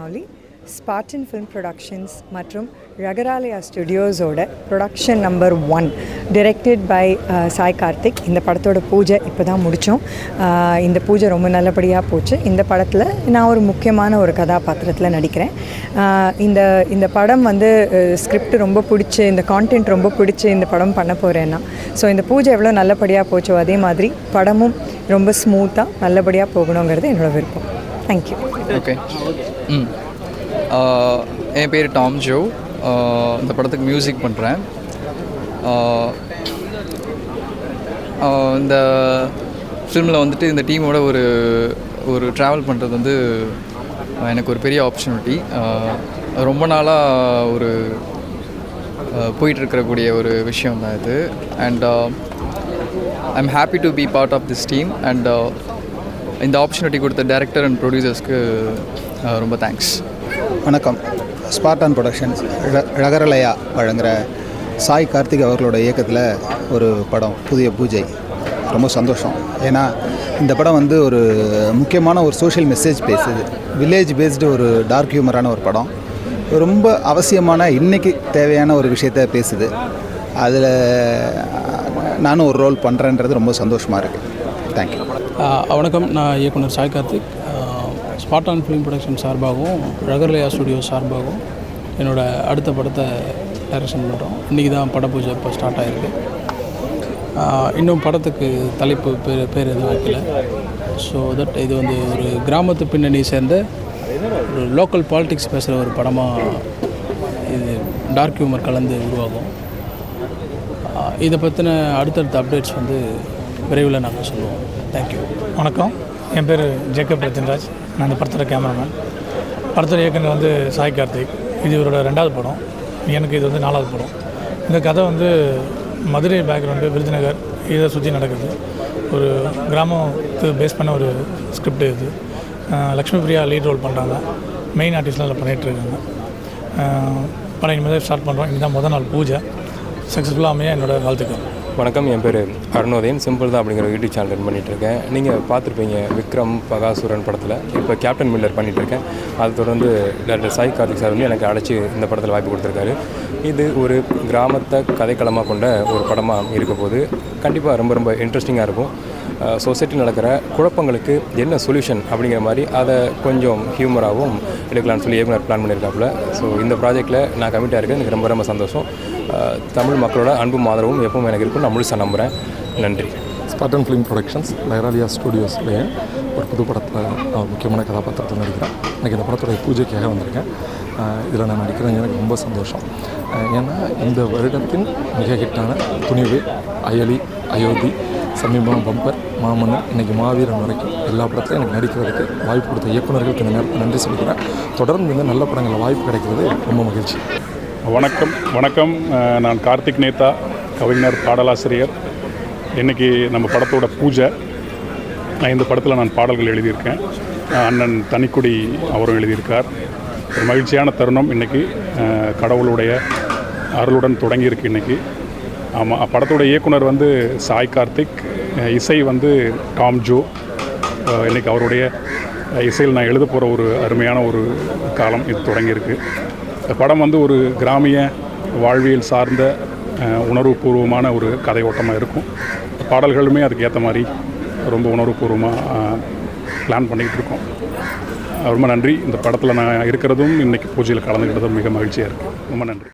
Mouli ஸ்பாட்டன் film productions மற்றும் ரகராலயா ஸ்டுடியோஸோட production number one directed by Sai Karthik இந்த படத்தோட பூஜை இப்போ தான் முடித்தோம் இந்த பூஜை ரொம்ப நல்லபடியாக போச்சு இந்த படத்தில் நான் ஒரு முக்கியமான ஒரு கதாபாத்திரத்தில் நடிக்கிறேன் ஆஹ் இந்த இந்த படம் வந்து ஸ்கிரிப்ட் ரொம்ப பிடிச்சி இந்த கான்டென்ட் ரொம்ப பிடிச்சி இந்த படம் பண்ண போகிறேன்னா ஸோ இந்த பூஜை எவ்வளோ நல்லபடியாக போச்சோ அதே மாதிரி படமும் ரொம்ப ஸ்மூத்தாக நல்லபடியாக போகணுங்கிறது என்னோட விருப்பம் தேங்க்யூ ஓகே ம் ஆஹ் என் பேர் டாம் ஜோ ஆஹ் இந்த படத்துக்கு மியூசிக் பண்ணுறேன் இந்த ஃபிலிமில் வந்துட்டு இந்த டீமோட ஒரு ஒரு ட்ராவல் பண்ணுறது வந்து ஆஹ் எனக்கு ஒரு பெரிய ஆப்பர்ச்சுனிட்டி ரொம்ப நாளாக ஒரு போயிட்டுருக்கக்கூடிய ஒரு விஷயம் தான் இது and I'm happy to be part of this team and இந்த ஆப்பர்ச்சுனிட்டி கொடுத்த டேரக்டர் அண்ட் ப்ரொடியூசர்ஸ்க்கு ரொம்ப தேங்க்ஸ் வணக்கம் ஸ்பார்டான் ப்ரொடக்ஷன்ஸ் ர- ரகரலயா வழங்குகிற சாய் கார்த்திக் அவர்களோட இயக்கத்தில் ஒரு படம் புதிய பூஜை ரொம்ப சந்தோஷம் ஏன்னா இந்த படம் வந்து ஒரு முக்கியமான ஒரு சோஷியல் மெசேஜ் பேசுது வில்லேஜ் பேஸ்டு ஒரு டார்க் ஹியூமரான ஒரு படம் ரொம்ப அவசியமான இன்னைக்கு தேவையான ஒரு விஷயத்த பேசுது அதில் நானும் ஒரு ரோல் பண்ணுறேன்றது ரொம்ப சந்தோஷமாக இருக்குது தேங்க்யூ ஆஹ் வணக்கம் நான் இயக்குனர் Sai Karthik Spartan film production சார்பாகவும் ரகர்லயா ஸ்டுடியோ சார்பாகவும் என்னோட அடுத்த படத்தை டைரக்ஷன் பண்ணுறோம் இன்றைக்கி தான் பட பூஜை இப்போ ஸ்டார்ட் ஆகிருக்கு ஆஹ் இன்னும் படத்துக்கு தலைப்பு பேர் பேர் எதுவும் வைக்கல ஸோ தட் இது வந்து ஒரு கிராமத்து பின்னணி சேர்ந்த ஒரு லோக்கல் பாலிடிக்ஸ் பேசுகிற ஒரு படமாக இது டார்க் ஹியூமர் கலந்து உருவாகும் ஆஹ் இதை பற்றின அடுத்தடுத்த அப்டேட்ஸ் வந்து விரைவில் நாங்கள் சொல்லுவோம் தேங்க்யூ வணக்கம் என் பேர் ஜேக்கப் ரத்தின்ராஜ் நான் இந்த படத்தோட கேமராமேன் படத்தோட இயக்குனர் வந்து சாய் கார்த்திக் இது இவரோட ரெண்டாவது படம் எனக்கு இது வந்து நாலாவது படம் இந்த கதை வந்து மதுரை பேக்ரவுண்டு விருதுநகர் இதை சுற்றி நடக்குது ஒரு கிராமத்தை பேஸ் பண்ண ஒரு ஸ்கிரிப்ட் இது அஹ் லக்ஷ்மி பிரியா லீட் ரோல் பண்ணுறாங்க மெயின் ஆர்டிஸ்ட்லாம் அதில் பண்ணிகிட்டு இருக்காங்க அஹ் படம் இனிமேல் ஸ்டார்ட் பண்ணுறோம் இன்றைக்கி தான் முதல் நாள் பூஜை சக்ஸஸ்ஃபுல்லாக அமைய என்னோட வாழ்த்துக்கள் வணக்கம் என் பேர் அருணோதயன் சிம்பிள் தான் அப்படிங்கிற யூடியூப் சேனல் ரன் பண்ணிட்டு இருக்கேன் நீங்கள் பார்த்துருப்பீங்க விக்ரம் பகாசுரன் படத்தில் இப்போ கேப்டன் மில்லர் பண்ணிட்டு இருக்கேன் அதை தொடர்ந்து டேரக்டர் சாய் கார்த்திக் சார் வந்து எனக்கு அழைச்சி இந்த படத்தில் வாய்ப்பு கொடுத்துருக்காரு இது ஒரு கிராமத்தை கதைக்களமாக கொண்ட ஒரு படமாக இருக்க போது கண்டிப்பாக ரொம்ப ரொம்ப இன்ட்ரெஸ்டிங்காக இருக்கும் சொசைட்டி நடக்கிற குழப்பங்களுக்கு என்ன சொல்யூஷன் அப்படிங்கிற மாதிரி அதை கொஞ்சம் ஹியூமராகவும் எடுக்கலாம்னு சொல்லி இயக்குனர் பிளான் பண்ணியிருக்காப்புல ஸோ இந்த ப்ராஜெக்ட்டில் நான் கமிட்டாக இருக்கேன் எனக்கு ரொம்ப ரொம்ப சந்தோஷம் அஹ் தமிழ் மக்களோட அன்பும் ஆதரவும் எப்பவும் எனக்கு இருக்கும் நான் முழுசாக நம்புகிறேன் நன்றி ஸ்பாட்டன் ஃபிலிம் ப்ரொடக்ஷன்ஸ் லைராலியா ஸ்டூடியோஸ்லேயே ஒரு புது படத்தில் நான் முக்கியமான கதாபாத்திரத்தில் நடிக்கிறேன் எனக்கு இந்த படத்துடைய பூஜைக்காக வந்திருக்கேன் இதில் நான் நடிக்கிறது எனக்கு ரொம்ப சந்தோஷம் அஹ் ஏன்னா இந்த வருடத்தின் மிக ஹிட்டான துணிவு அயலி அயோத்தி சமீபம் பம்பர் மாமன்னன் இன்னைக்கு மாவீரன் வரைக்கும் எல்லா படத்துலையும் எனக்கு நடிக்கிறதுக்கு வாய்ப்பு கொடுத்த இயக்குனர்களுக்கு இந்த நேரத்தில் நன்றி சொல்லிக்கிறேன் தொடர்ந்து இந்த நல்ல படங்களில் வாய்ப்பு கிடைக்கிறது ரொம்ப மகிழ்ச்சி வணக்கம் வணக்கம் அஹ் நான் கார்த்திக் நேதா கவிஞர் பாடலாசிரியர் இன்றைக்கி நம்ம படத்தோட பூஜை நான் இந்த படத்தில் நான் பாடல்கள் எழுதியிருக்கேன் அஹ் அண்ணன் தனிக்குடி அவரும் எழுதியிருக்கார் ஒரு மகிழ்ச்சியான தருணம் இன்றைக்கி கடவுளுடைய அருளுடன் தொடங்கியிருக்கு இன்றைக்கி ஆமாம் படத்தோட இயக்குனர் வந்து சாய் கார்த்திக் அஹ் இசை வந்து டாம் ஜோ அஹ் இன்னைக்கு அவருடைய அஹ் இசையில் நான் எழுத போகிற ஒரு அருமையான ஒரு காலம் இது தொடங்கியிருக்கு இந்த படம் வந்து ஒரு கிராமிய வாழ்வியல் சார்ந்த அஹ், உணர்வுபூர்வமான ஒரு கதை ஓட்டமாக இருக்கும் பாடல்களுமே அதுக்கு ஏற்ற மாதிரி ரொம்ப உணர்வுபூர்வமாக பிளான் பண்ணிக்கிட்டு இருக்கோம் அஹ் ரொம்ப நன்றி இந்த படத்தில் நான் இருக்கிறதும் இன்றைக்கி பூஜையில் கலந்துக்கிட்டதும் மிக மகிழ்ச்சியாக இருக்குது ரொம்ப நன்றி